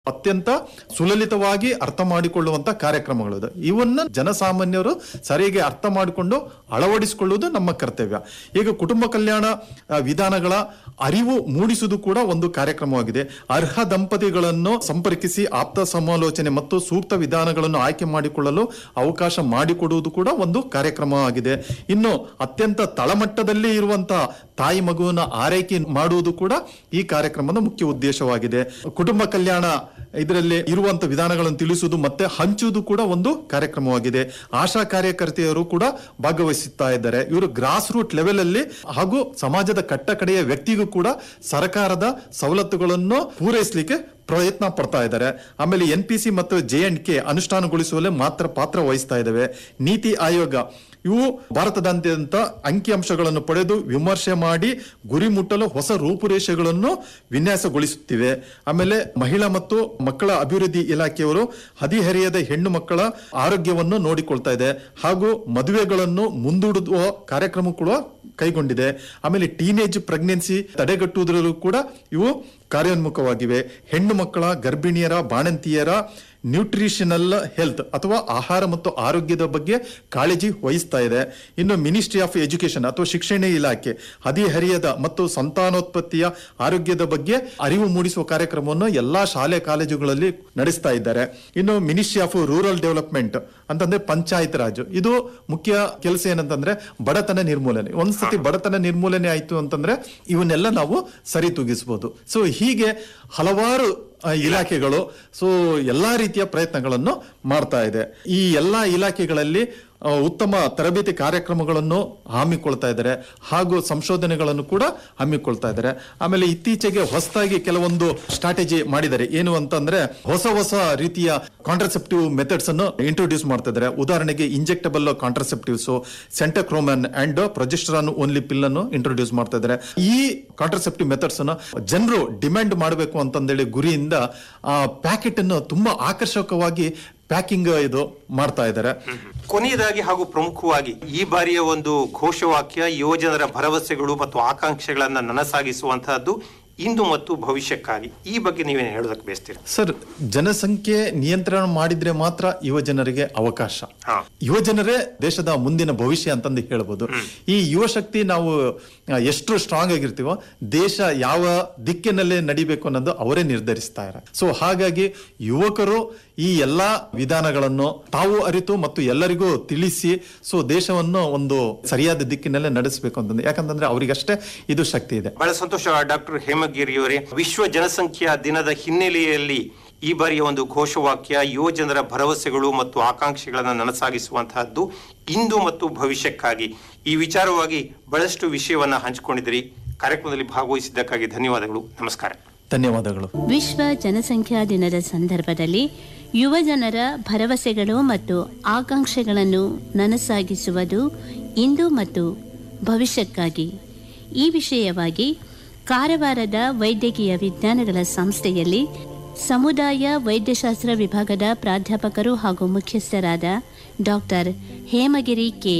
ಅತ್ಯಂತ ಸುಲಲಿತವಾಗಿ ಅರ್ಥ ಮಾಡಿಕೊಳ್ಳುವಂತ ಕಾರ್ಯಕ್ರಮಗಳು ಇದು. ಇವನ್ನ ಜನಸಾಮಾನ್ಯರು ಸರಿಯಾಗಿ ಅರ್ಥ ಮಾಡಿಕೊಂಡು ಅಳವಡಿಸಿಕೊಳ್ಳುವುದು ನಮ್ಮ ಕರ್ತವ್ಯ ಈಗ ಕುಟುಂಬ ಕಲ್ಯಾಣ ಆ, ವಿಧಾನಗಳ ಅರಿವು ಮೂಡಿಸುವುದು ಕೂಡ ಒಂದು ಕಾರ್ಯಕ್ರಮವಾಗಿದೆ ಅರ್ಹ ದಂಪತಿಗಳನ್ನು ಸಂಪರ್ಕಿಸಿ ಆಪ್ತ ಸಮಾಲೋಚನೆ ಮತ್ತು ಸೂಕ್ತ ವಿಧಾನಗಳನ್ನು ಆಯ್ಕೆ ಮಾಡಿಕೊಳ್ಳಲು ಅವಕಾಶ ಮಾಡಿಕೊಡುವುದು ಕೂಡ ಒಂದು ಕಾರ್ಯಕ್ರಮವಾಗಿದೆ ಇನ್ನು ಅತ್ಯಂತ ತಳಮಟ್ಟದಲ್ಲಿ ಇರುವಂತಹ ತಾಯಿ ಮಗುವಿನ ಆರೈಕೆ ಮಾಡುವುದು ಕೂಡ ಈ ಕಾರ್ಯಕ್ರಮದ ಮುಖ್ಯ ಉದ್ದೇಶವಾಗಿದೆ ಕುಟುಂಬ ಕಲ್ಯಾಣ ಇದರಲ್ಲಿ ಇರುವಂತ ವಿಧಾನಗಳನ್ನು ತಿಳಿಸುವುದು ಮತ್ತೆ ಹಂಚುವುದು ಕೂಡ ಒಂದು ಕಾರ್ಯಕ್ರಮವಾಗಿದೆ ಆಶಾ ಕಾರ್ಯಕರ್ತೆಯರು ಕೂಡ ಭಾಗವಹಿಸುತ್ತಾ ಇದ್ದಾರೆ ಇವರು ಗ್ರಾಸ್ ರೂಟ್ ಲೆವೆಲ್ ಅಲ್ಲಿ ಹಾಗೂ ಸಮಾಜದ ಕಟ್ಟಕಡೆಯ ವ್ಯಕ್ತಿಗೂ ಕೂಡ ಸರ್ಕಾರದ ಸವಲತ್ತುಗಳನ್ನು ಪೂರೈಸಲಿಕ್ಕೆ ಪ್ರಯತ್ನ ಪಡ್ತಾ ಇದ್ದಾರೆ ಆಮೇಲೆ ಎನ್ ಪಿ ಸಿ ಮತ್ತು ಜೆ ಅಂಡ್ ಕೆ ಅನುಷ್ಠಾನಗೊಳಿಸುವಲ್ಲಿ ಮಾತ್ರ ಪಾತ್ರ ವಹಿಸ್ತಾ ಇದ್ದಾವೆ ನೀತಿ ಆಯೋಗ ಇವು ಭಾರತದಾದ್ಯಂತ ಅಂಕಿಅಂಶಗಳನ್ನು ಪಡೆದು ವಿಮರ್ಶೆ ಮಾಡಿ ಗುರಿ ಮುಟ್ಟಲು ಹೊಸ ರೂಪುರೇಷೆಗಳನ್ನು ವಿನ್ಯಾಸಗೊಳಿಸುತ್ತಿವೆ ಆಮೇಲೆ ಮಹಿಳಾ ಮತ್ತು ಮಕ್ಕಳ ಅಭಿವೃದ್ಧಿ ಇಲಾಖೆಯವರು ಹದಿಹರೆಯದ ಹೆಣ್ಣು ಮಕ್ಕಳ ಆರೋಗ್ಯವನ್ನು ನೋಡಿಕೊಳ್ತಾ ಇದೆ ಹಾಗೂ ಮದುವೆಗಳನ್ನು ಮುಂದೂಡುವ ಕಾರ್ಯಕ್ರಮ ಕೂಡ ಕೈಗೊಂಡಿದೆ ಆಮೇಲೆ ಟೀನೇಜ್ ಪ್ರೆಗ್ನೆನ್ಸಿ ತಡೆಗಟ್ಟುವುದರಲ್ಲೂ ಕೂಡ ಇವು ಕಾರ್ಯೋನ್ಮುಖವಾಗಿವೆ ಹೆಣ್ಣು ಮಕ್ಕಳ ಗರ್ಭಿಣಿಯರ ಬಾಣಂತಿಯರ ನ್ಯೂಟ್ರಿಷನಲ್ ಹೆಲ್ತ್ ಅಥವಾ ಆಹಾರ ಮತ್ತು ಆರೋಗ್ಯದ ಬಗ್ಗೆ ಕಾಳಜಿ ವಹಿಸ್ತಾ ಇದೆ ಇನ್ನು ಮಿನಿಸ್ಟ್ರಿ ಆಫ್ ಎಜುಕೇಶನ್ ಅಥವಾ ಶಿಕ್ಷಣ ಇಲಾಖೆ ಹದಿಹರಿಯದ ಮತ್ತು ಸಂತಾನೋತ್ಪತ್ತಿಯ ಆರೋಗ್ಯದ ಬಗ್ಗೆ ಅರಿವು ಮೂಡಿಸುವ ಕಾರ್ಯಕ್ರಮವನ್ನು ಎಲ್ಲಾ ಶಾಲೆ ಕಾಲೇಜುಗಳಲ್ಲಿ ನಡೆಸ್ತಾ ಇದ್ದಾರೆ ಇನ್ನು ಮಿನಿಸ್ಟ್ರಿ ಆಫ್ ರೂರಲ್ ಡೆವಲಪ್ಮೆಂಟ್ ಅಂತಂದ್ರೆ ಪಂಚಾಯತ್ ರಾಜ್ ಇದು ಮುಖ್ಯ ಕೆಲಸ ಏನಂತಂದ್ರೆ ಬಡತನ ನಿರ್ಮೂಲನೆ ಒಂದ್ಸತಿ ಬಡತನ ನಿರ್ಮೂಲನೆ ಆಯ್ತು ಅಂತಂದ್ರೆ ಇವನ್ನೆಲ್ಲ ನಾವು ಸರಿತೂಗಿಸಬಹುದು ಸೊ ಹೀಗೆ ಹಲವಾರು ಆ, ಇಲಾಖೆಗಳು ಸೊ ಎಲ್ಲಾ ರೀತಿಯ ಪ್ರಯತ್ನಗಳನ್ನು ಮಾಡ್ತಾ ಇದೆ ಈ ಎಲ್ಲಾ ಇಲಾಖೆಗಳಲ್ಲಿ ಆ, ಉತ್ತಮ ತರಬೇತಿ ಕಾರ್ಯಕ್ರಮಗಳನ್ನು ಹಮ್ಮಿಕೊಳ್ತಾ ಇದ್ದಾರೆ ಹಾಗೂ ಸಂಶೋಧನೆಗಳನ್ನು ಕೂಡ ಹಮ್ಮಿಕೊಳ್ತಾ ಇದ್ದಾರೆ ಆಮೇಲೆ ಇತ್ತೀಚೆಗೆ ಹೊಸದಾಗಿ ಕೆಲವೊಂದು ಸ್ಟ್ರಾಟಜಿ ಮಾಡಿದ್ದಾರೆ ಏನು ಅಂತಂದ್ರೆ ಹೊಸ ಹೊಸ ರೀತಿಯ ಕಾಂಟ್ರಸೆಪ್ಟಿವ್ ಮೆಥಡ್ಸ್ ಅನ್ನು ಇಂಟ್ರೊಡ್ಯೂಸ್ ಮಾಡ್ತಾ ಇದ್ದಾರೆ ಉದಾಹರಣೆಗೆ injectable contraceptives centchroman and progesterone only pill ಅನ್ನು ಇಂಟ್ರೊಡ್ಯೂಸ್ ಮಾಡ್ತಾ ಇದ್ದಾರೆ ಈ ಕಾಂಟ್ರಸೆಪ್ಟಿವ್ ಮೆಥಡ್ಸ್ ಅನ್ನು ಜನರು ಡಿಮ್ಯಾಂಡ್ ಮಾಡಬೇಕು ಅಂತಂದೇಳಿ ಗುರಿಯಿಂದ ಆ ಪ್ಯಾಕೆಟ್ ಅನ್ನು ತುಂಬಾ ಆಕರ್ಷಕವಾಗಿ ಪ್ಯಾಕಿಂಗ್ ಇದು ಮಾಡ್ತಾ ಇದ್ದಾರೆ ಕೊನೆಯದಾಗಿ ಹಾಗೂ ಪ್ರಮುಖವಾಗಿ ಈ ಬಾರಿಯ ಒಂದು ಘೋಷವಾಕ್ಯ ಯುವಜನರ ಭರವಸೆಗಳು ಮತ್ತು ಆಕಾಂಕ್ಷೆಗಳನ್ನ ನನಸಾಗಿಸುವಂತಹದ್ದು ಇಂದು ಮತ್ತು ಭವಿಷ್ಯಕ್ಕಾಗಿ ಈ ಬಗ್ಗೆ ನೀವೇನು ಹೇಳೋದಕ್ಕೆ ಬಯಸ್ತೀರಾ ಸರ್ ಜನಸಂಖ್ಯೆ ನಿಯಂತ್ರಣ ಮಾಡಿದ್ರೆ ಮಾತ್ರ ಯುವ ಜನರಿಗೆ ಅವಕಾಶ ಹಾ. ಯುವ ಜನರೇ ದೇಶದ ಮುಂದಿನ ಭವಿಷ್ಯ ಅಂತಂದು ಹೇಳ್ಬೋದು ಈ ಯುವ ಶಕ್ತಿ ನಾವು ಆ, ಎಷ್ಟು ಸ್ಟ್ರಾಂಗ್ ಆಗಿರ್ತೀವೋ ದೇಶ ಯಾವ ದಿಕ್ಕಿನಲ್ಲಿ ನಡಿಬೇಕು ಅನ್ನೋದು ಅವರೇ ನಿರ್ಧರಿಸ್ತಾ ಇದ್ದಾರೆ ಸೊ ಹಾಗಾಗಿ ಯುವಕರು ಈ ಎಲ್ಲಾ ವಿಧಾನಗಳನ್ನು ತಾವು ಅರಿತು ಮತ್ತು ಎಲ್ಲರಿಗೂ ತಿಳಿಸಿ ಸೊ ದೇಶವನ್ನು ಒಂದು ಸರಿಯಾದ ದಿಕ್ಕಿನಲ್ಲೇ ನಡೆಸಬೇಕು ಅಂತಂದ್ರೆ ಯಾಕಂತಂದ್ರೆ ಅವರಿಗಷ್ಟೇ ಇದು ಶಕ್ತಿ ಇದೆ ಬಹಳ ಸಂತೋಷ ಡಾಕ್ಟರ್ ಹೇಮಗಿರಿಯವರೇ ವಿಶ್ವ ಜನಸಂಖ್ಯಾ ದಿನದ ಹಿನ್ನೆಲೆಯಲ್ಲಿ ಈ ಬಾರಿಯ ಒಂದು ಘೋಷವಾಕ್ಯ ಯುವ ಜನರ ಭರವಸೆಗಳು ಮತ್ತು ಆಕಾಂಕ್ಷೆಗಳನ್ನು ನನಸಾಗಿಸುವಂತಹದ್ದು ಇಂದು ಮತ್ತು ಭವಿಷ್ಯಕ್ಕಾಗಿ ಈ ವಿಚಾರವಾಗಿ ಬಹಳಷ್ಟು ವಿಷಯವನ್ನ ಹಂಚಿಕೊಂಡಿದ್ದೀರಿ ಕಾರ್ಯಕ್ರಮದಲ್ಲಿ ಭಾಗವಹಿಸಿದ್ದಕ್ಕಾಗಿ ಧನ್ಯವಾದಗಳು ನಮಸ್ಕಾರ ಧನ್ಯವಾದಗಳು ವಿಶ್ವ ಜನಸಂಖ್ಯಾ ದಿನದ ಸಂದರ್ಭದಲ್ಲಿ ಯುವ ಜನರ ಭರವಸೆಗಳು ಮತ್ತು ಆಕಾಂಕ್ಷೆಗಳನ್ನು ನನಸಾಗಿಸುವುದು ಇಂದು ಮತ್ತು ಭವಿಷ್ಯಕ್ಕಾಗಿ ಈ ವಿಷಯವಾಗಿ ಕಾರವಾರದ ವೈದ್ಯಕೀಯ ವಿಜ್ಞಾನಗಳ ಸಂಸ್ಥೆಯಲ್ಲಿ ಸಮುದಾಯ ವೈದ್ಯಶಾಸ್ತ್ರ ವಿಭಾಗದ ಪ್ರಾಧ್ಯಾಪಕರು ಹಾಗೂ ಮುಖ್ಯಸ್ಥರಾದ ಡಾಕ್ಟರ್ ಹೇಮಗಿರಿ ಕೆ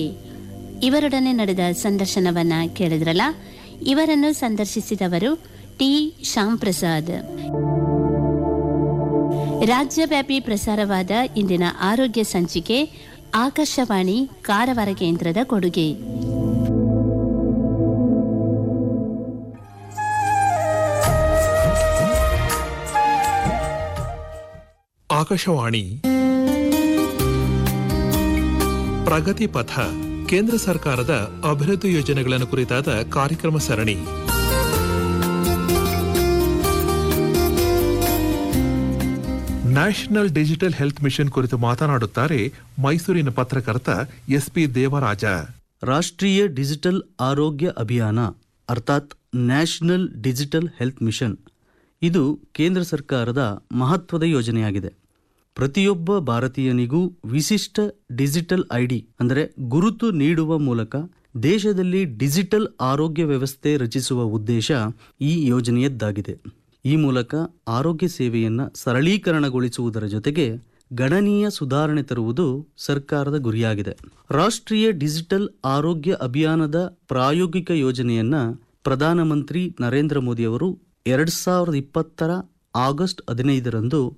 ಇವರೊಡನೆ ನಡೆದ ಸಂದರ್ಶನವನ್ನ ಕೇಳಿದ್ರಲ್ಲ ಇವರನ್ನು ಸಂದರ್ಶಿಸಿದವರು ಟಿ ಶ್ಯಾಮ್ ಪ್ರಸಾದ್ ರಾಜ್ಯವ್ಯಾಪಿ ಪ್ರಸಾರವಾದ ಇಂದಿನ ಆರೋಗ್ಯ ಸಂಚಿಕೆ ಆಕಾಶವಾಣಿ ಕಾರವಾರ ಕೇಂದ್ರದ ಕೊಡುಗೆ ಆಕಾಶವಾಣಿ ಪ್ರಗತಿ ಪಥ ಕೇಂದ್ರ ಸರ್ಕಾರದ ಅಭಿವೃದ್ಧಿ ಯೋಜನೆಗಳನ್ನು ಕುರಿತಾದ ಕಾರ್ಯಕ್ರಮ ಸರಣಿ ನ್ಯಾಷನಲ್ ಡಿಜಿಟಲ್ ಹೆಲ್ತ್ ಮಿಷನ್ ಕುರಿತು ಮಾತನಾಡುತ್ತಾರೆ ಮೈಸೂರಿನ ಪತ್ರಕರ್ತ ಎಸ್ಪಿ ದೇವರಾಜ ರಾಷ್ಟ್ರೀಯ ಡಿಜಿಟಲ್ ಆರೋಗ್ಯ ಅಭಿಯಾನ ಅರ್ಥಾತ್ ನ್ಯಾಷನಲ್ ಡಿಜಿಟಲ್ ಹೆಲ್ತ್ ಮಿಷನ್ ಇದು ಕೇಂದ್ರ ಸರ್ಕಾರದ ಮಹತ್ವದ ಯೋಜನೆಯಾಗಿದೆ ಪ್ರತಿಯೊಬ್ಬ ಭಾರತೀಯನಿಗೂ ವಿಶಿಷ್ಟ ಡಿಜಿಟಲ್ ಐಡಿ ಅಂದರೆ ಗುರುತು ನೀಡುವ ಮೂಲಕ ದೇಶದಲ್ಲಿ ಡಿಜಿಟಲ್ ಆರೋಗ್ಯ ವ್ಯವಸ್ಥೆ ರಚಿಸುವ ಉದ್ದೇಶ ಈ ಯೋಜನೆಯದ್ದಾಗಿದೆ ಈ ಮೂಲಕ ಆರೋಗ್ಯ ಸೇವೆಯನ್ನು ಸರಳೀಕರಣಗೊಳಿಸುವುದರ ಜೊತೆಗೆ ಗಣನೀಯ ಸುಧಾರಣೆ ತರುವುದು ಸರ್ಕಾರದ ಗುರಿಯಾಗಿದೆ ರಾಷ್ಟ್ರೀಯ ಡಿಜಿಟಲ್ ಆರೋಗ್ಯ ಅಭಿಯಾನದ ಪ್ರಾಯೋಗಿಕ ಯೋಜನೆಯನ್ನ ಪ್ರಧಾನಮಂತ್ರಿ ನರೇಂದ್ರ ಮೋದಿಯವರು ಎರಡ್ ಸಾವಿರದ ಇಪ್ಪತ್ತರ ಆಗಸ್ಟ್ ಹದಿನೈದರಂದು